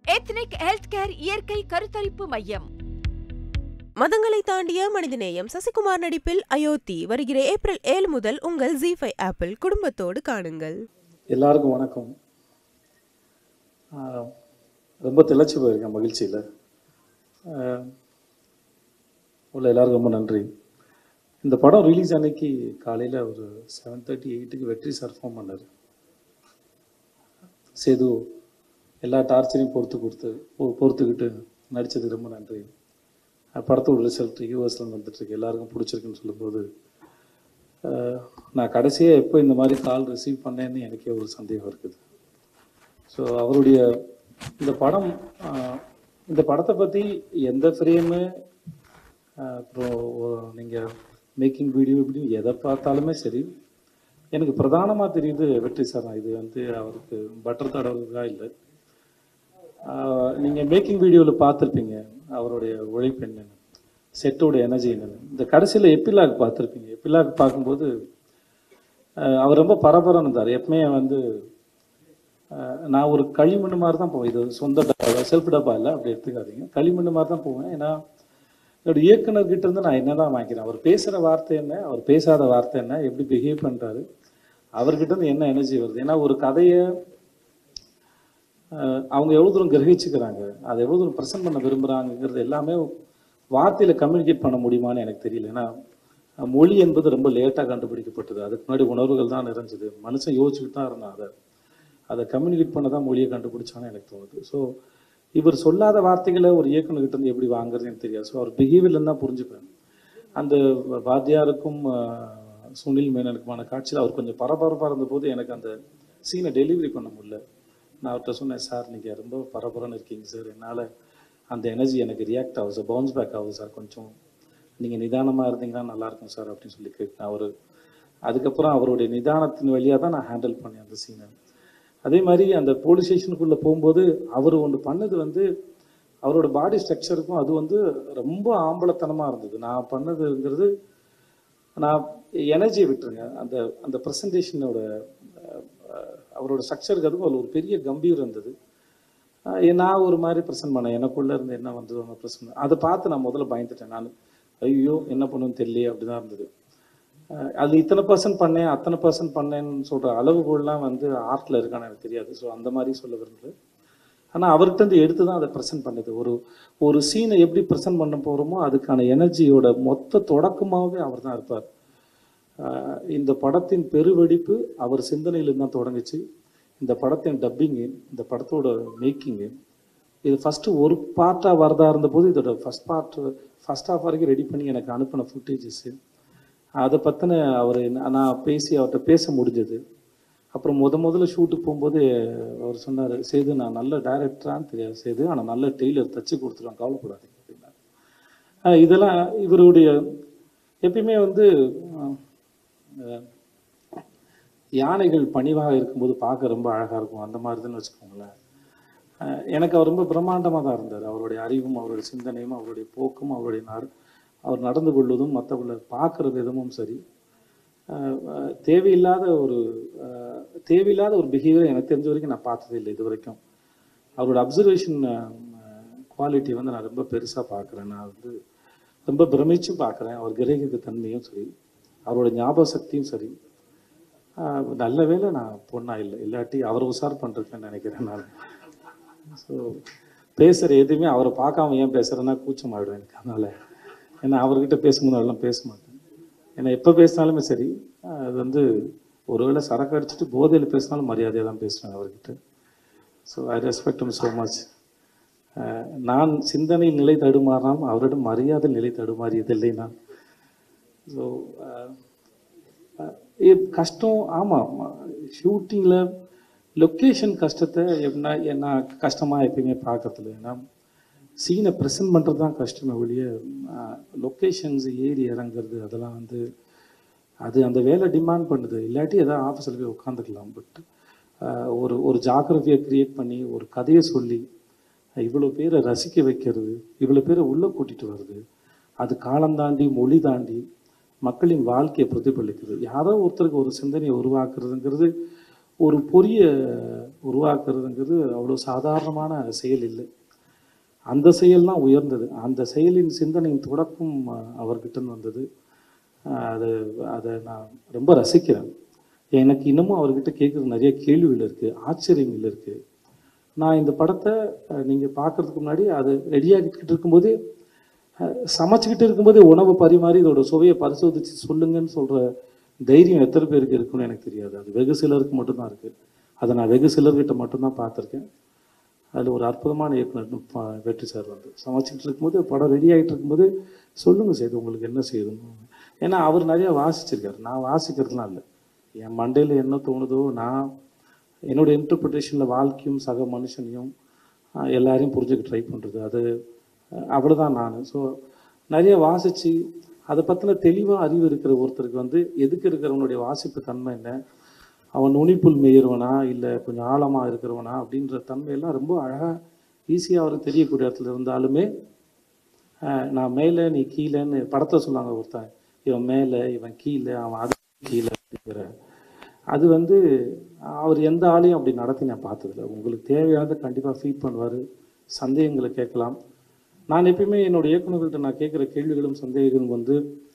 Ethnic health care இயற்கை கருத்தரிப்பு மையம் மதங்களை தாண்டிய மனிதநேயம் சசிகுமார் நடிப்பில் அயோத்தி வருகிற ஏப்ரல் ஏழு முதல் உங்கள் ஜி ஃபைவ் ஆப்பிள் குடும்பத்தோடு காணுங்கள் எல்லாருக்கும் வணக்கம் ஆஹ் ரொம்ப திளைச்சு போயிருக்கேன் மகிழ்ச்சியில் உள்ள எல்லாருக்கும் ரொம்ப நன்றி இந்த படம் ரிலீஸ் அன்னைக்கு காலையில் ஒரு செவன் தேர்ட்டி எயிட்டுக்கு வெற்றி சார் ஃபோன் பண்ணார் சேது எல்லா டார்ச்சரையும் பொறுத்து கொடுத்து பொ- பொறுத்துக்கிட்டு நடித்ததுக்கு ரொம்ப நன்றி அஹ் படத்தோட ரிசல்ட் யூஎஸ்ல வந்துட்டுருக்கு எல்லாருக்கும் பிடிச்சிருக்குன்னு சொல்லும்போது ஆஹ் நான் கடைசியாக எப்போ இந்த மாதிரி கால் ரிசீவ் பண்ணேன்னு எனக்கே ஒரு சந்தேகம் இருக்குது ஸோ அவருடைய இந்த படம் ஆஹ் இந்த படத்தை பற்றி எந்த ஃப்ரேமு அப்புறம் நீங்கள் மேக்கிங் வீடியோ இப்படி எதை பார்த்தாலுமே சரி எனக்கு பிரதானமாக தெரியுது வெற்றி சார் தான் இது வந்து அவருக்கு பட்டர் தடவுகா இல்லை நீங்கள் மேக்கிங் வீடியோவில் பார்த்துருப்பீங்க அவருடைய உழைப்பு என்னன்னு செட்டோட எனர்ஜி என்னன்னு இந்த கடைசியில் எப்பிலாக் பார்த்துருப்பீங்க எப்பிலாக் பார்க்கும்போது ஆஹ் அவர் ரொம்ப பரபரன்னு இருந்தார் எப்பவுமே வந்து ஆஹ் நான் ஒரு களிமண் மாதிரி தான் போவேன் இது சொந்த டப்பா செல்ஃப் டப்பா இல்லை அப்படி எடுத்துக்காதீங்க களிமண் மாதிரி தான் போவேன் ஏன்னா என்னோட இயக்குனர்கிட்ட இருந்து நான் என்னதான் வாங்கிக்கிறேன் அவர் பேசுகிற வார்த்தை என்ன அவர் பேசாத வார்த்தை என்ன எப்படி பிஹேவ் பண்ணுறாரு அவர்கிட்ட இருந்து என்ன எனர்ஜி வருது ஏன்னா ஒரு கதையை ஆஹ் அவங்க எவ்வளோ தூரம் கிரகிச்சுக்கிறாங்க அதை எவ்வளோ தூரம் ப்ரெசென்ட் பண்ண விரும்புகிறாங்கிறது எல்லாமே வார்த்தையில் கம்யூனிகேட் பண்ண முடியுமான்னு எனக்கு தெரியல ஏன்னா அஹ் மொழி என்பது ரொம்ப லேட்டாக கண்டுபிடிக்கப்பட்டது அதுக்கு முன்னாடி உணர்வுகள் தான் நிறைஞ்சது மனுஷன் யோசிச்சுக்கிட்டு தான் இருந்தான் அதை அதை கம்யூனிகேட் பண்ண தான் மொழியை கண்டுபிடிச்சான்னு எனக்கு தோணுது ஸோ இவர் சொல்லாத வார்த்தைகளை ஒரு இயக்குனர்கிட்ட இருந்து எப்படி வாங்குறதுன்னு எனக்கு தெரியாது ஸோ அவர் பிஹேவியர்ல தான் புரிஞ்சுப்பேன் அந்த வாத்தியாருக்கும் ஆஹ், சுனில் மேனனுக்குமான காட்சியில் அவர் கொஞ்சம் பரபரப்பாக இருந்தபோது எனக்கு அந்த சீனை டெலிவரி பண்ண முடியல நான் அவர்கிட்ட சொன்னேன் சார் நீங்கள் ரொம்ப பரபரன்னு இருக்கீங்க சார் என்னால் அந்த எனர்ஜி எனக்கு ரியாக்ட் ஆகுது சார் பவுன்ஸ் பேக் ஆகுது சார் கொஞ்சம் நீங்கள் நிதானமாக இருந்தீங்கன்னா நல்லா இருக்கும் சார் அப்படின்னு சொல்லி கேட்டேன் அவர் அதுக்கப்புறம் அவருடைய நிதானத்தின் வழியாக தான் நான் ஹேண்டில் பண்ணேன் அந்த சீனை அதே மாதிரி அந்த போலீஸ் ஸ்டேஷனுக்குள்ளே போகும்போது அவர் ஒன்று பண்ணது வந்து அவரோட பாடி ஸ்ட்ரக்சருக்கும் அது வந்து ரொம்ப ஆம்பளத்தனமாக இருந்தது நான் பண்ணதுங்கிறது நான் எனர்ஜியை விட்டுருங்க அந்த அந்த ப்ரெசன்டேஷனோட அவரோட ஸ்ட்ரக்சருக்கு அதுக்கும் அதில் ஒரு பெரிய கம்பீரம் இருந்தது அஹ் நான் ஒரு மாதிரி ப்ரெசென்ட் பண்ணேன் எனக்குள்ள இருந்து என்ன வந்தது அந்த ப்ரெசென்ட் அதை பார்த்து நான் முதல்ல பயந்துட்டேன் நான் ஐயோ என்ன பண்ணுன்னு தெரியலையே அப்படிதான் இருந்தது அஹ் அது இத்தனை பர்சன்ட் பண்ணேன் அத்தனை பர்சன்ட் பண்ணேன்னு சொல்ற அளவுகோல்லாம் வந்து ஆர்ட்ல இருக்கான்னு எனக்கு தெரியாது ஸோ அந்த மாதிரி சொல்ல விரும்பல ஆனால் அவர்கிட்ட இருந்து எடுத்து தான் அதை ப்ரெசென்ட் பண்ணுது ஒரு ஒரு சீனை எப்படி ப்ரெசென்ட் பண்ண போகிறோமோ அதுக்கான எனர்ஜியோட மொத்த தொடக்கமாகவே அவர் தான் இருப்பார் ஆஹ் இந்த படத்தின் பெருவெடிப்பு அவர் சிந்தனையிலிருந்து தான் தொடங்குச்சு இந்த படத்தின் டப்பிங்கு இந்த படத்தோட மேக்கிங்கு இது ஃபஸ்ட்டு ஒரு பார்ட்டாக வரதா இருந்தபோது இதோட ஃபஸ்ட் பார்ட் ஃபஸ்ட் ஹாஃப் வரைக்கும் ரெடி பண்ணி எனக்கு அனுப்பின ஃபுட்டேஜஸ்ஸு அதை பற்றின அவர் நான் பேசி அவர்கிட்ட பேச முடிஞ்சது அப்புறம் முத முதல்ல ஷூட்டுக்கு போகும்போது அவர் சொன்னார் சேது நான் நல்ல டைரக்டரான்னு தெரியாது சேது ஆனால் நல்ல டெய்லர் தச்சு கொடுத்துருவேன் கவலைப்படாதீங்க அப்படின்னாரு ஆஹ் இதெல்லாம் இவருடைய எப்பயுமே வந்து ஆஹ், ஆஹ், யானைகள் பணிவாக இருக்கும்போது பார்க்க ரொம்ப அழகாக இருக்கும் அந்த மாதிரி தான் வச்சுக்கோங்களேன் ஆஹ், எனக்கு அவர் ரொம்ப பிரம்மாண்டமாக தான் இருந்தார் அவருடைய அறிவும் அவருடைய சிந்தனையும் அவருடைய போக்கும் அவருடைய நட அவர் நடந்து கொள்வதும் மற்றவங்களை பார்க்குற விதமும் சரி ஆஹ், ஆஹ், தேவையில்லாத ஒரு ஆஹ், தேவையில்லாத ஒரு பிஹேவியர் எனக்கு தெரிஞ்ச வரைக்கும் நான் பார்த்ததே இல்லை இது வரைக்கும் அவரோட அப்சர்வேஷன் குவாலிட்டி வந்து நான் ரொம்ப பெருசாக பார்க்குறேன் நான் வந்து ரொம்ப பிரமிச்சு பார்க்குறேன் அவர் கிரகித்த தன்மையும் சரி அவரோட ஞாபக சக்தியும் சரி ஆஹ், நல்ல வேளை நான் பொண்ணா இல்லை இல்லாட்டி அவரை உசார் பண்ணிருக்கேன்னு நினைக்கிறேன் நான் ஸோ பேசுகிற எதுவுமே அவரை பார்க்காம ஏன் பேசுகிறேன்னா கூச்சம் ஆகிடும் எனக்கு அதனால் ஏன்னா அவர்கிட்ட பேசும்போது அதெல்லாம் பேச மாட்டேன் ஏன்னா எப்போ பேசினாலுமே சரி ஆஹ், அது வந்து ஒருவேளை சரக்கு அடிச்சுட்டு போதையில் பேசினாலும் மரியாதையாக தான் பேசுவேன் அவர்கிட்ட so I respect him so much நான் சிந்தனை நிலை தடுமாறினால் அவரிடம் மரியாதை நிலை தடுமாறியதில்லை நான் ஸோ கஷ்டம் ஆமாம் ஷூட்டிங்கில் லொக்கேஷன் கஷ்டத்தை எப்படின்னா என்ன கஷ்டமாக எப்பயுமே பார்க்கறதில்ல ஏன்னா சீனை ப்ரெசென்ட் பண்ணுறது தான் கஷ்டமே ஒழிய லொக்கேஷன்ஸ் ஏறி இறங்குறது அதெல்லாம் வந்து அது அந்த வேலை டிமாண்ட் பண்ணுது இல்லாட்டி ஏதாவது ஆஃபீஸில் போய் உட்காந்துக்கலாம் பட் ஒரு ஒரு ஜாகிரபியை கிரியேட் பண்ணி ஒரு கதையை சொல்லி இவ்வளோ பேரை ரசிக்க வைக்கிறது இவ்வளோ பேரை உள்ளே கூட்டிகிட்டு வருது அது காலம் தாண்டி மொழி தாண்டி மக்களின் வாழ்க்கையை பிரதிபலிக்குது யாரோ ஒருத்தருக்கு ஒரு சிந்தனையை உருவாக்குறதுங்கிறது ஒரு பொறியை உருவாக்குறதுங்கிறது அவ்வளோ சாதாரணமான செயல் இல்லை அந்த செயல் தான் உயர்ந்தது அந்த செயலின் சிந்தனையின் தொடக்கம் அஹ், அவர்கிட்ட இருந்து வந்தது அஹ், அது அதை நான் ரொம்ப ரசிக்கிறேன் எனக்கு இன்னமும் அவர்கிட்ட கேட்குறது நிறைய கேள்விகள் இருக்குது ஆச்சரியங்கள் இருக்குது நான் இந்த படத்தை நீங்கள் பார்க்கறதுக்கு முன்னாடி அது ரெடியாகிட்டு இருக்கும்போதே அஹ், சமைச்சுக்கிட்டு இருக்கும்போதே உணவை பரிமாறி இதோட சுவையை பரிசோதித்து சொல்லுங்கன்னு சொல்கிற தைரியம் எத்தனை பேருக்கு இருக்குன்னு எனக்கு தெரியாது அது வெகு சிலருக்கு மட்டும்தான் இருக்குது அதை நான் வெகு சிலர்கிட்ட மட்டும்தான் பார்த்துருக்கேன் அதில் ஒரு அற்புதமான இயக்குனர் ப- வெற்றி சார் வந்து சமைச்சிட்டு இருக்கும்போது படம் ரெடி ஆகிட்டு இருக்கும்போது சொல்லுங்கள் செய்து உங்களுக்கு என்ன செய்யணும் ஏன்னா அவர் நிறைய வாசிச்சிருக்காரு நான் வாசிக்கிறதுலாம் இல்லை என் மண்டையில் என்ன தோணுதோ நான் என்னோட இன்டர்பிரிட்டேஷனில் வாழ்க்கையும் சக மனுஷனையும் ஆஹ், எல்லாரையும் புரிஞ்சுக்க ட்ரை பண்ணுறது அது அஹ், அவ்வளவுதான் நான் ஸோ நிறைய வாசித்து அதை பற்றின தெளிவாக அறிவு இருக்கிற ஒருத்தருக்கு வந்து எதுக்கு இருக்கிறவனுடைய வாசிப்பு தன்மை என்ன அவன் நுனிப்புல் மேயிறவனா இல்லை கொஞ்சம் ஆழமாக இருக்கிறவனா அப்படின்ற தன்மையெல்லாம் ரொம்ப அழகாக ஈஸியாக அவருக்கு தெரியக்கூடிய இடத்துல இருந்தாலுமே ஆஹ், நான் மேலே நீ கீழேன்னு படத்தை சொன்னாங்க ஒருத்தன் இவன் மேலே இவன் கீழே அவன் அது கீழே அப்படிங்கிற அது வந்து அவர் எந்த ஆளையும் அப்படி நடத்தி நான் பார்த்ததில்ல உங்களுக்கு தேவையானதை கண்டிப்பாக ஃபீட் பண்ணுவார் சந்தேகங்களை கேட்கலாம் நான் எப்பயுமே என்னோட இயக்குநர்கள்ட்ட நான் கேட்குற கேள்விகளும் சந்தேகங்களும் வந்து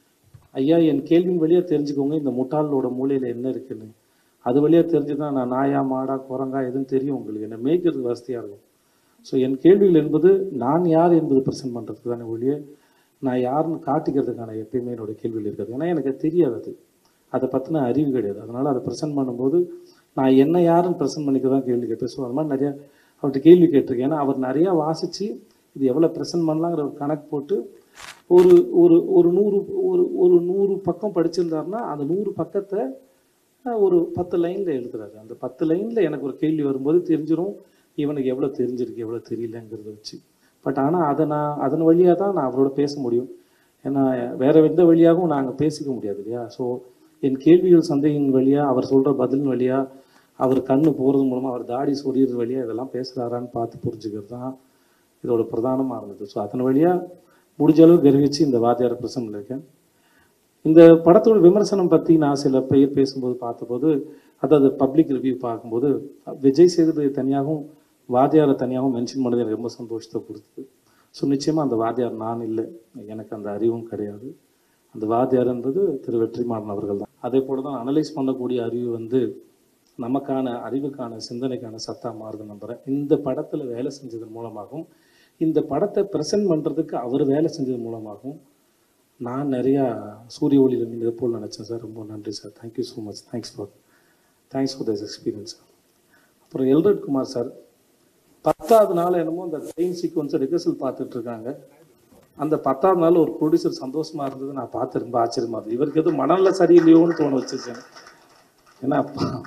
ஐயா என் கேள்வியின் வழியாக தெரிஞ்சுக்கோங்க இந்த முட்டாளோட மூலையில் என்ன இருக்குன்னு அது வழியாக தெரிஞ்சு தான் நான் நாயா மாடா குரங்கா எதுன்னு தெரியும் உங்களுக்கு என்ன மேய்க்கிறதுக்கு வசதியாக இருக்கும் ஸோ என் கேள்விகள் என்பது நான் யார் என்பது ப்ரெசென்ட் பண்ணுறதுக்கு தானே ஒழிய நான் யாருன்னு காட்டிக்கிறதுக்கான எப்பயுமே என்னோட கேள்விகள் இருக்காது ஏன்னா எனக்கு தெரியாது அது அதை பற்றின அறிவு கிடையாது அதனால் அதை ப்ரெசென்ட் பண்ணும்போது நான் என்ன யாருன்னு ப்ரெசென்ட் பண்ணிக்க தான் கேள்வி கேட்பேன் ஸோ அது மாதிரி நிறையா அவர்கிட்ட கேள்வி கேட்டிருக்கேன் ஏன்னா அவர் நிறையா வாசித்து இது எவ்வளோ ப்ரெசென்ட் பண்ணலாங்கிற ஒரு கணக்கு போட்டு ஒரு ஒரு ஒரு நூறு ஒரு ஒரு நூறு பக்கம் படிச்சிருந்தாருன்னா அந்த நூறு பக்கத்தை அஹ், ஒரு பத்து லைனில் எழுதுறாரு அந்த பத்து லைனில் எனக்கு ஒரு கேள்வி வரும்போது தெரிஞ்சிரும் இவனுக்கு எவ்வளோ தெரிஞ்சிருக்கு எவ்வளோ தெரியலங்கிறத வச்சு பட் ஆனால் அதை நான் அதன் வழியாக தான் நான் அவரோட பேச முடியும் ஏன்னா வேற எந்த வழியாகவும் நாங்கள் பேசிக்க முடியாது இல்லையா ஸோ என் கேள்விகள் சந்தேகங்கள் வழியாக அவர் சொல்கிற பதிலின் வழியாக அவர் கண்ணு போகிறது மூலமாக அவர் தாடி சொறிகிறது வழியாக இதெல்லாம் பேசுகிறாரான்னு பார்த்து புரிஞ்சுக்கிறது தான் இதோட பிரதானமாக இருந்தது ஸோ அதன் வழியாக முடிஞ்ச அளவு கர்விச்சு இந்த வாத்தியார் பிரசன்ல இருக்கேன் இந்த படத்தோட விமர்சனம் பற்றி நான் சில பேர் பேசும்போது பார்த்தபோது அதாவது பப்ளிக் ரிவ்யூ பார்க்கும்போது விஜய் சேதுபதி தனியாகவும் வாத்தியாரை தனியாகவும் மென்ஷன் பண்ணது எனக்கு ரொம்ப சந்தோஷத்தை கொடுத்தது ஸோ நிச்சயமாக அந்த வாத்தியார் நான் இல்லை எனக்கு அந்த அறிவும் கிடையாது அந்த வாத்தியார்ன்றது திரு வெற்றிமாறன் அவர்கள் தான் அதே போல தான் அனலைஸ் பண்ணக்கூடிய அறிவு வந்து நமக்கான அறிவுக்கான சிந்தனைக்கான சத்தா மாறுது நம்புறேன் இந்த படத்தில் வேலை செஞ்சதன் மூலமாகவும் இந்த படத்தை ப்ரெசென்ட் பண்ணுறதுக்கு அவர் வேலை செஞ்சது மூலமாகவும் நான் நிறையா சூரிய ஒளியில் நீங்கள் இதை போல் நினச்சேன் சார் ரொம்ப நன்றி sir thank you so much thanks for thanks for this experience sir அப்புறம் எல்ரட் குமார் சார் பத்தாவது நாள் என்னமோ அந்த ட்ரெயின் சீக்வன்ஸை ரிகர்சல் பார்த்துட்டு இருக்காங்க அந்த பத்தாவது நாள் ஒரு ப்ரொடியூசர் சந்தோஷமா இருந்தது நான் பார்த்து ரொம்ப ஆச்சரியமா இருந்தது இவருக்கு எதுவும் மனநில சரியில்லையோன்னு தோண வச்சிருக்கேன் ஏன்னா ப-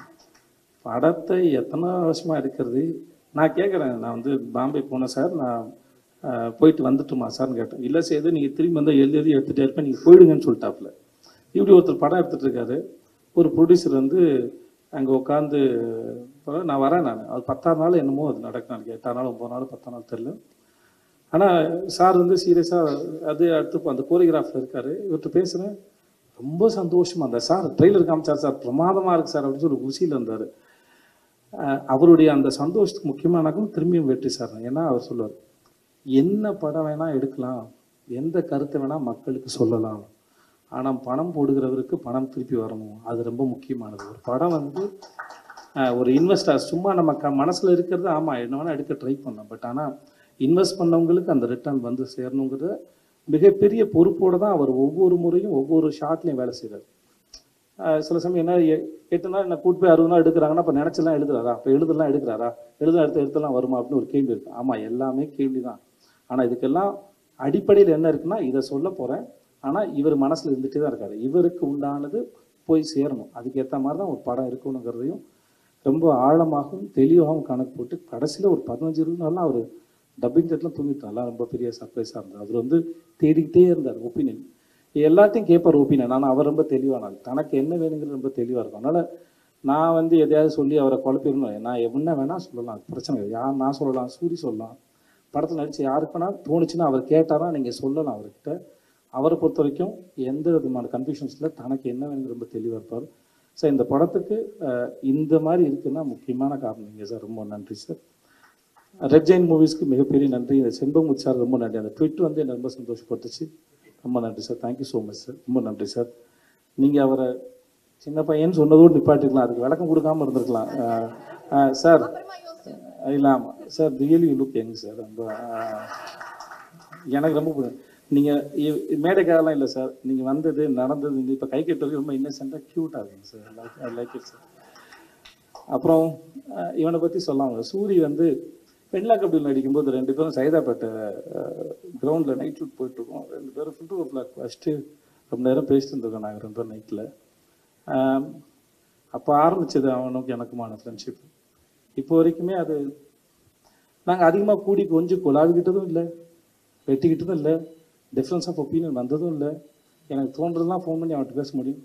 படத்தை எத்தனை வருஷமா எடுக்கிறது நான் கேட்குறேன் நான் வந்து பாம்பே போனேன் சார் நான் அஹ், போயிட்டு வந்துட்டுமா சார்னு கேட்டேன் இல்லை சேது நீங்கள் திரும்பி வந்தால் எழுதி எழுதி எடுத்துகிட்டே இருப்பேன் நீங்கள் போயிடுங்கன்னு சொல்லிட்டாப்புல இப்படி ஒருத்தர் படம் எடுத்துட்டு இருக்காரு ஒரு ப்ரொடியூசர் வந்து அங்கே உட்காந்து நான் வரேன் நான் அது பத்தாம் நாள் என்னமோ அது நடக்கும் எனக்கு எட்டாம் நாள் ஒம்பது நாள் பத்தாம் நாள் தெரில ஆனால் சார் வந்து சீரியஸாக அது அடுத்து அந்த கோரியோகிராஃபில் இருக்காரு இவர்கிட்ட பேசுகிறேன் ரொம்ப சந்தோஷமா அந்த சார் ட்ரெய்லர் காமிச்சார் சார் பிரமாதமாக இருக்கு சார் அப்படின்னு சொல்லி குசியில் இருந்தார் அவருடைய அந்த சந்தோஷத்துக்கு முக்கியமானக்கும் திரும்பியும் வெற்றி சார் தான். ஏன்னா அவர் சொல்லுவார் என்ன படம் வேணால் எடுக்கலாம் எந்த கருத்தை வேணால் மக்களுக்கு சொல்லலாம் ஆனால் பணம் போடுகிறவருக்கு பணம் திருப்பி வரணும் அது ரொம்ப முக்கியமானது ஒரு படம் வந்து அஹ், ஒரு இன்வெஸ்டர் சும்மா நம்ம க மனசில் இருக்கிறது ஆமாம் என்ன வேணால் எடுக்க ட்ரை பண்ணலாம் பட் ஆனால் இன்வெஸ்ட் பண்ணவங்களுக்கு அந்த ரிட்டர்ன் வந்து சேரணுங்கிறத மிகப்பெரிய பொறுப்போடு தான் அவர் ஒவ்வொரு முறையும் ஒவ்வொரு ஷாட்லையும் வேலை செய்கிறார் ஆஹ் சில சமயம் என்ன எ- எட்டு நாள் என்ன கூட்டு போய் அறுபது நாள் எடுக்கிறாங்கன்னா அப்போ நினச்செல்லாம் எழுதுறாரா அப்போ எழுதலாம் எடுக்கிறாரா எழுத எடுத்து எடுத்தெல்லாம் வருமா அப்படின்னு ஒரு கேள்வி இருக்கு ஆமாம் எல்லாமே கேள்வி தான் ஆனால் இதுக்கெல்லாம் அடிப்படையில் என்ன இருக்குன்னா இதை சொல்ல போகிறேன் ஆனால் இவர் மனசில் இருந்துகிட்டே தான் இருக்காரு இவருக்கு உண்டானது போய் சேரணும் அதுக்கேற்ற மாதிரி தான் ஒரு படம் இருக்கணுங்கிறதையும் ரொம்ப ஆழமாகவும் தெளிவாகவும் கணக்கு போட்டு கடைசியில் ஒரு பதினஞ்சு இருபது நாள்லாம் அவர் டப்பிங் செட்லாம் தூங்கிட்டு நல்லா ரொம்ப பெரிய சர்ப்ரைஸாக இருந்தது அவர் வந்து தேடிக்கிட்டே இருந்தார் ஒப்பீனியன் எல்லாத்தையும் கேட்பார் ஒப்பீனியன் ஆனால் அவர் ரொம்ப தெளிவானார் தனக்கு என்ன வேணுங்கிறது ரொம்ப தெளிவாக இருக்கும் அதனால் நான் வந்து எதையாவது சொல்லி அவரை குழப்பிடணும் நான் என்ன வேணால் சொல்லலாம் அது பிரச்சனை இல்லை யார் நான் சொல்லலாம் சூரி சொல்லலாம் படத்தில் நடிச்சு யாருக்கு வேணா தோணுச்சுன்னா அவர் கேட்டாரா நீங்கள் சொல்லலாம் அவர்கிட்ட அவரை பொறுத்த வரைக்கும் எந்த விதமான கன்ஃபியூஷன்ஸில் தனக்கு என்ன வேணுங்கிறது ரொம்ப தெளிவாக இருப்பார் ஸோ இந்த படத்துக்கு அஹ், இந்த மாதிரி இருக்குன்னா முக்கியமான காரணம் நீங்கள் சார் ரொம்ப நன்றி சார் ரெட் ஜெயின் மூவிஸ்க்கு மிகப்பெரிய நன்றி இந்த செண்பகமுத் சார் ரொம்ப நன்றி அந்த ட்விட் வந்து என்னை ரொம்ப சந்தோஷப்பட்டுச்சு ரொம்ப நன்றி sir thank you so much sir ரொம்ப நன்றி சார் நீங்கள் அவரை சின்ன பையன் சொன்னதோடு நிப்பாட்டிக்கலாம் அதுக்கு விளக்கம் கொடுக்காம இருந்திருக்கலாம் அஹ், அஹ், சார் இல்லை ஆமாம் sir really look young sir ரொம்ப அஹ், எனக்கு ரொம்ப பிடிக்கும் நீங்கள் மேடைக்காரெல்லாம் இல்லை சார் நீங்கள் வந்தது நடந்தது நீங்கள் இப்போ கை கட்டுறது ரொம்ப இன்னசென்ட்டாக க்யூட்டாக இருக்குங்க sir like I like it sir அப்புறம் அஹ், இவனை பற்றி சொல்லாங்க சூரி வந்து பெண்லா கபடியில் நடிக்கும்போது ரெண்டு பேரும் சைதாப்பேட்டை கிரவுண்டில் நைட் ஷூட் போயிட்டுருக்கோம் ரெண்டு பேரும் ஃபில்டர் ஒரு பிளாக் ஃபஸ்ட்டு ரொம்ப நேரம் பேசிட்டு இருந்திருக்கோம் நாங்கள் ரெண்டு பேரும் நைட்டில் அப்போ ஆரம்பிச்சது அவனுக்கு எனக்குமான ஃப்ரெண்ட்ஷிப் இப்போ வரைக்குமே அது நாங்கள் அதிகமாக கூடி கொஞ்சம் கொலாவிக்கிட்டதும் இல்லை வெட்டிக்கிட்டதும் இல்லை டிஃப்ரென்ஸ் ஆஃப் ஒப்பீனியன் வந்ததும் இல்லை எனக்கு தோன்றதெல்லாம் ஃபோன் பண்ணி அவன்கிட்ட பேச முடியும்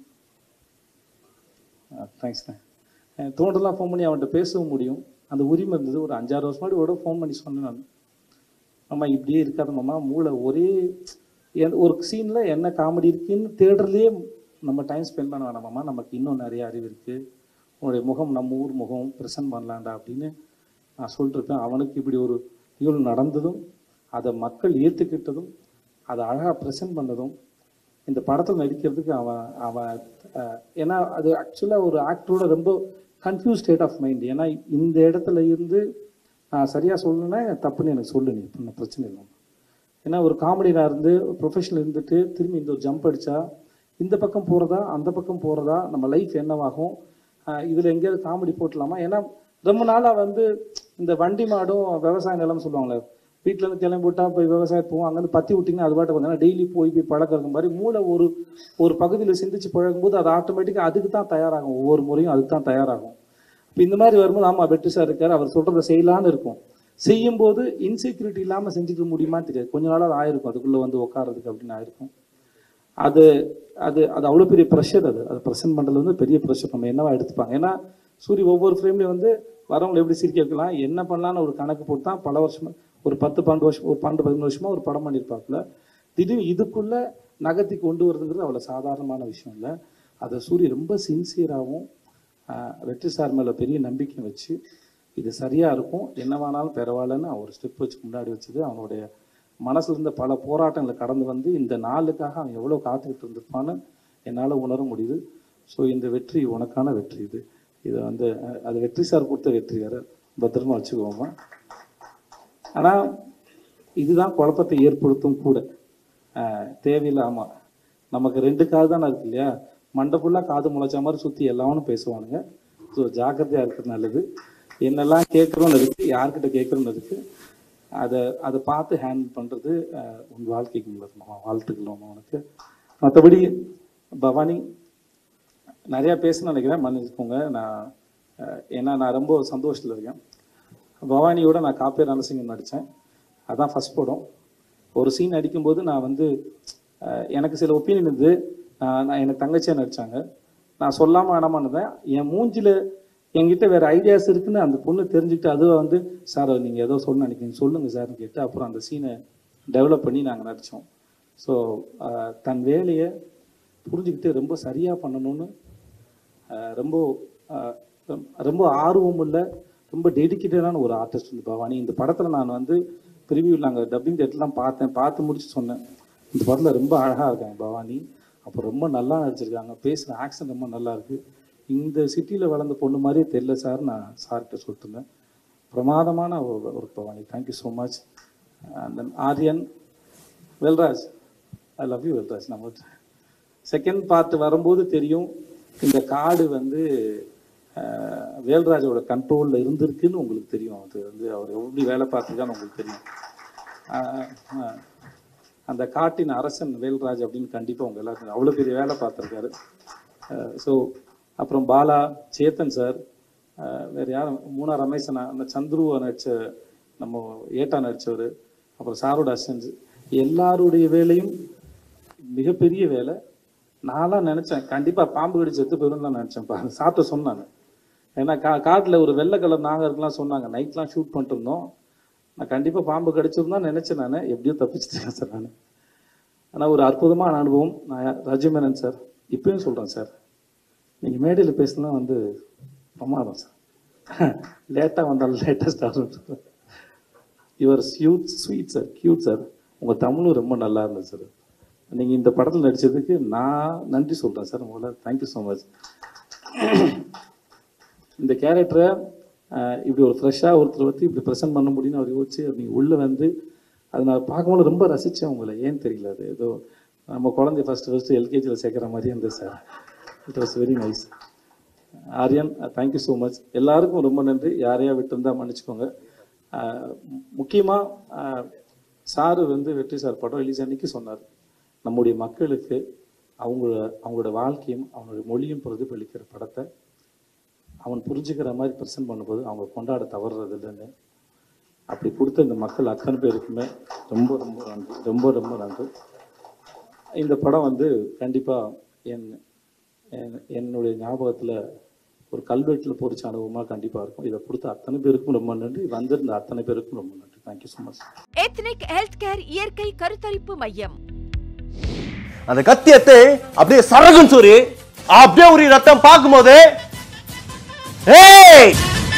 தேங்க்ஸ்ண்ணே எனக்கு தோன்றதெல்லாம் ஃபோன் பண்ணி அவன்கிட்ட பேசவும் முடியும் அந்த உரிமை இருந்தது ஒரு அஞ்சாறு வருஷம் முன்னாடி கூட ஃபோன் பண்ணி சொன்னேன் நான் மாமா இப்படியே இருக்காத மாமா மூளை ஒரே எந்த- ஒரு சீனில் என்ன காமெடி இருக்குன்னு தேடுறதுலேயே நம்ம டைம் ஸ்பெண்ட் பண்ண வேணாம் மாமா நமக்கு இன்னும் நிறைய அறிவு இருக்குது உன்னுடைய முகம் நம்ம ஊர் முகம் ப்ரெசன்ட் பண்ணலாம்டா அப்படின்னு நான் சொல்லிட்டுருப்பேன் அவனுக்கு இப்படி ஒரு நிகழ்வு நடந்ததும் அதை மக்கள் ஏற்றுக்கிட்டதும் அதை அழகாக ப்ரெசென்ட் பண்ணதும் இந்த படத்தில் நடிக்கிறதுக்கு அவன் அவன் அஹ், ஏன்னா அது ஆக்சுவலாக ஒரு ஆக்டரோட ரொம்ப கன்ஃபியூஸ் ஸ்டேட் ஆஃப் மைண்ட் ஏன்னா இந்த இடத்துல இருந்து நான் சரியாக சொல்லணுன்னா தப்புன்னு எனக்கு சொல்லு நீ பண்ண பிரச்சனை இல்லை ஏன்னா ஒரு காமெடியாக இருந்து ப்ரொஃபஷனல் இருந்துட்டு திரும்பி இந்த ஒரு ஜம்ப் அடிச்சா இந்த பக்கம் போகிறதா அந்த பக்கம் போகிறதா நம்ம லைஃப் என்னவாகும் இதில் எங்கேயாவது காமெடி போட்டலாமா ஏன்னா ரொம்ப நாளாக வந்து இந்த வண்டி மாடும் விவசாய நிலம் சொல்லுவாங்களே வீட்டில் இருந்து கிளம்பி விட்டா போய் விவசாயம் போவோம் அங்கேருந்து பற்றி விட்டிங்கன்னா அது பாட்டு கொஞ்சம் டெய்லி போய் போய் பழக்கிறது மாதிரி மூளை ஒரு ஒரு பகுதியில் சிந்திச்சு பழகும்போது அது ஆட்டோமேட்டிக்காக அதுக்கு தான் தயாராகும் ஒவ்வொரு முறையும் அதுக்கு தான் தயாராகும் இப்போ இந்த மாதிரி வரும்போது ஆமாம் வெற்றி சார் இருக்கார் அவர் சொல்கிறத செய்யலான்னு இருக்கும் செய்யும்போது இன்செக்யூரிட்டி இல்லாமல் செஞ்சுக்க முடியுமான்னு தெரியாது கொஞ்ச நாளாக அது ஆயிருக்கும் அதுக்குள்ளே வந்து உட்காரதுக்கு அப்படின்னு ஆயிருக்கும் அது அது அது அவ்வளோ பெரிய ப்ரெஷர் அது அது ப்ரெசென்ட் பண்ணுறது வந்து பெரிய ப்ரெஷர் நம்ம என்னவா எடுத்துப்பாங்க ஏன்னா சூரிய ஒவ்வொரு ஃப்ரேம்லேயும் வந்து வரவங்களை எப்படி சிரிக்க வைக்கலாம் என்ன பண்ணலான்னு ஒரு கணக்கு போட்டு தான் பல வருஷமா ஒரு பத்து பன்னெண்டு வருஷம் ஒரு பன்னெண்டு பதிமூணு வருஷமா ஒரு படம் பண்ணியிருப்பாப்புல திடீர்னு இதுக்குள்ள நகர்த்தி கொண்டு வரதுங்கிறது அவ்வளோ சாதாரணமான விஷயம் இல்லை அதை சூரிய ரொம்ப சின்சியராகவும் வெற்றி சார் மேலே பெரிய நம்பிக்கை வச்சு இது சரியாக இருக்கும் என்னவானாலும் பரவாயில்லன்னு அவர் ஸ்டெப் வச்சு முன்னாடி வச்சது அவனுடைய மனசுல இருந்த பல போராட்டங்களை கடந்து வந்து இந்த நாளுக்காக அவன் எவ்வளோ காத்துக்கிட்டு இருந்திருப்பான்னு என்னால் உணர முடியுது ஸோ இந்த வெற்றி உனக்கான வெற்றி இது இதை வந்து அஹ், அது வெற்றி சார் கொடுத்த வெற்றி வேற பத்திரமா வச்சுக்கோமா ஆனால் இதுதான் குழப்பத்தை ஏற்படுத்தும் கூட அஹ், தேவையில்லை ஆமாம் நமக்கு ரெண்டு காது தானே இருக்கு இல்லையா மண்டை ஃபுல்லாக காது முளைச்ச மாதிரி சுற்றி எல்லாவனும் பேசுவானுங்க ஸோ ஜாக்கிரதையாக இருக்கிறது நல்லது என்னெல்லாம் கேட்குறோன்னு இருக்குது யார்கிட்ட கேட்குறோன்னு இருக்குது அதை அதை பார்த்து ஹேண்டில் பண்ணுறது உன் வாழ்க்கைக்கு மூலமா வாழ்த்துக்கலாம் உனக்கு மற்றபடி பவானி நிறையா பேச நினைக்கிறேன் மன்னிச்சுக்கோங்க நான் அஹ், ஏன்னா நான் ரொம்ப சந்தோஷத்தில் இருக்கேன் பவானியோட நான் காப்பே ரணசிங்கம் நடித்தேன் அதான் ஃபர்ஸ்ட் படம் ஒரு சீன் அடிக்கும்போது நான் வந்து அஹ், எனக்கு சில ஒப்பீனியன் இருந்து நான் நான் எனக்கு தங்கச்சியாக நடித்தாங்க நான் சொல்லாமல் வேணாமான்னு இருந்தேன் என் மூஞ்சில என்கிட்ட வேறு ஐடியாஸ் இருக்குன்னு அந்த பொண்ணு தெரிஞ்சுக்கிட்டு அதுவை வந்து சார் நீங்கள் ஏதோ சொல்ல நினைக்கிறீங்க சொல்லுங்கள் சார்னு கேட்டு அப்புறம் அந்த சீனை டெவலப் பண்ணி நாங்கள் நடித்தோம் ஸோ தன் வேலையை புரிஞ்சுக்கிட்டு ரொம்ப சரியாக பண்ணணும்னு அஹ், ரொம்ப அஹ், ரொம்ப- ரொம்ப ஆர்வம் உள்ள ரொம்ப டெடிக்கேட்டடான ஒரு ஆர்டிஸ்ட் வந்து பவானி இந்த படத்தில் நான் வந்து ப்ரிவியூவில் நாங்கள் டப்பிங் தேட்டர்லாம் பார்த்தேன் பார்த்து முடிச்சு சொன்னேன் இந்த படத்தில் ரொம்ப அழகாக இருக்காங்க பவானி அப்போ ரொம்ப நல்லா நடிச்சிருக்காங்க பேசுகிற ஆக்சன் ரொம்ப நல்லா இருக்கு இந்த சிட்டியில் வளர்ந்த பொண்ணு மாதிரியே தெரியல சார் நான் சார்கிட்ட சொல்லிட்டு இருந்தேன் பிரமாதமான ஒரு ஒரு Bhavani thank you so much and then Aryan Velraj I love you Velraj நம்ம செகண்ட் பார்ட் வரும்போது தெரியும் இந்த காடு வந்து அஹ், வேல்ராஜோட கண்ட்ரோலில் இருந்திருக்குன்னு உங்களுக்கு தெரியும் அது வந்து அவர் எப்படி வேலை பார்த்துருக்கான்னு உங்களுக்கு தெரியும் அஹ், அஹ், அந்த காட்டின் அரசன் வேல்ராஜ் அப்படின்னு கண்டிப்பாக உங்க எல்லாருக்கும் அவ்வளோ பெரிய வேலை பார்த்துருக்காரு ஸோ அப்புறம் பாலா சேத்தன் சார் வேறு யாரும் மூணா ரமேசனா அந்த சந்துருவை நடிச்ச நம்ம ஏட்டா நடிச்சவர் அப்புறம் சாரோட அசன்ஸ் எல்லாருடைய வேலையும் மிகப்பெரிய வேலை நான்லாம் நினச்சேன் கண்டிப்பாக பாம்பு கடி செத்து போயிடும் தான் நினச்சேன் பா சாப்பிட்ட சொன்னாங்க ஏன்னா கா காட்டில் ஒரு வெள்ளை கலர் நாங்கள் இருக்கலாம் சொன்னாங்க நைட்லாம் ஷூட் பண்ணிட்டு இருந்தோம் நான் கண்டிப்பாக பாம்பு கடிச்சிருந்தா நினச்சேன் நான் எப்படியோ தப்பிச்சிட்டேன் சார் நான் ஆனால் ஒரு அற்புதமான அனுபவம் நான் ராஜு மேனன் சார் இப்பயும் சொல்கிறேன் சார் நீங்கள் மேடையில் பேசினா வந்து பிரமாதம் சார் லேட்டாக வந்தாலும் லேட்டஸ்ட் ஆகும் your suit sweet sir cute sir உங்கள் தமிழும் ரொம்ப நல்லா இருந்தது சார் நீங்கள் இந்த படத்தில் நடித்ததுக்கு நான் நன்றி சொல்கிறேன் சார் உங்களை தேங்க்யூ ஸோ மச் இந்த கேரக்டரை இப்படி ஒரு ஃப்ரெஷ்ஷாக ஒருத்தர் வந்து இப்படி ப்ரெசென்ட் பண்ண முடியும்னு அவர் யோசிச்சு நீங்கள் உள்ளே வந்து அது நான் பார்க்கும்போது ரொம்ப ரசித்தேன் உங்களை ஏன் தெரியல அது ஏதோ நம்ம குழந்தை ஃபஸ்ட்டு ஃபஸ்ட்டு எல்கேஜியில் சேர்க்குற மாதிரியே இருந்தது sir it was very nice Aryan thank you so much எல்லாருக்கும் ரொம்ப நன்றி யாரையா விட்டுருந்தா மன்னிச்சுக்கோங்க முக்கியமாக சாரு வந்து வெற்றி சார் படம் ரிலீஸ் அன்னைக்கு சொன்னார் நம்முடைய மக்களுக்கு அவங்க அவங்களோட வாழ்க்கையும் அவங்களுடைய மொழியும் பிரதிபலிக்கிற படத்தை அவன் புரிஞ்சுக்கிற மாதிரி ப்ரெசென்ட் பண்ணும்போது அவங்க கொண்டாட தவறுறது இல்லைன்னு அப்படி கொடுத்த இந்த மக்கள் அத்தனை பேருக்குமே ரொம்ப ரொம்ப நன்றி ரொம்ப ரொம்ப நன்றி இந்த படம் வந்து கண்டிப்பாக என் என்- என்னுடைய ஞாபகத்தில் ஒரு கல்வெட்டில் பொறிச்ச அனுபவமாக கண்டிப்பாக இருக்கும் இதை கொடுத்த அத்தனை பேருக்கும் ரொம்ப நன்றி வந்திருந்த அத்தனை பேருக்கும் ரொம்ப நன்றி thank you so much ethnic health care இயற்கை கருத்தரிப்பு மையம் அந்த கத்தி எடுத்து அப்படியே சரகம் சூரி அப்படியே ஒரு ரத்தம் பார்க்கும்போது ஏய்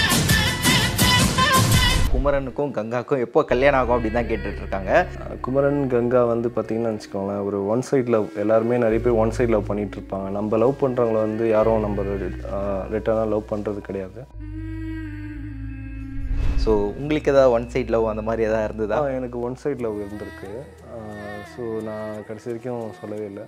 குமரனுக்கும் கங்காக்கும் எப்போ கல்யாணம் ஆகும் அப்படின்னு தான் கேட்டுட்டு இருக்காங்க குமரன் கங்கா வந்து பார்த்தீங்கன்னா வச்சுக்கோங்களேன் ஒரு ஒன் சைட் லவ் எல்லாருமே நிறைய பேர் ஒன் சைட் லவ் பண்ணிட்டு இருப்பாங்க நம்ம லவ் பண்ணுறவங்கள வந்து யாரும் நம்ம ரிட்டர்னாக லவ் பண்ணுறது கிடையாது ஸோ உங்களுக்கு ஏதாவது ஒன் சைட் லவ் அந்த மாதிரி ஏதாவது இருந்ததா ஆ, எனக்கு ஒன் சைட் லவ் இருந்திருக்கு ஸோ நான் கடைசி வரைக்கும் சொல்லவே இல்லை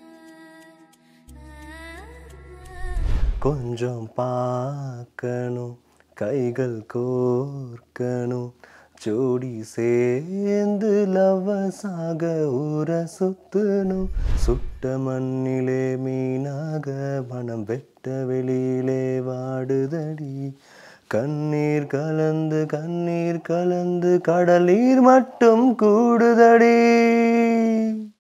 கொஞ்சம் பார்க்கணும் கைகள் கோர்க்கணும் ஜோடி சேர்ந்து லவ்வசாக ஊர சுத்தணும் சுட்ட மண்ணிலே மீனாக மனம் வெட்ட வெளியிலே வாடுதடி கண்ணீர் கலந்து கண்ணீர் கலந்து கடல் நீர் மட்டும் கூடுதடி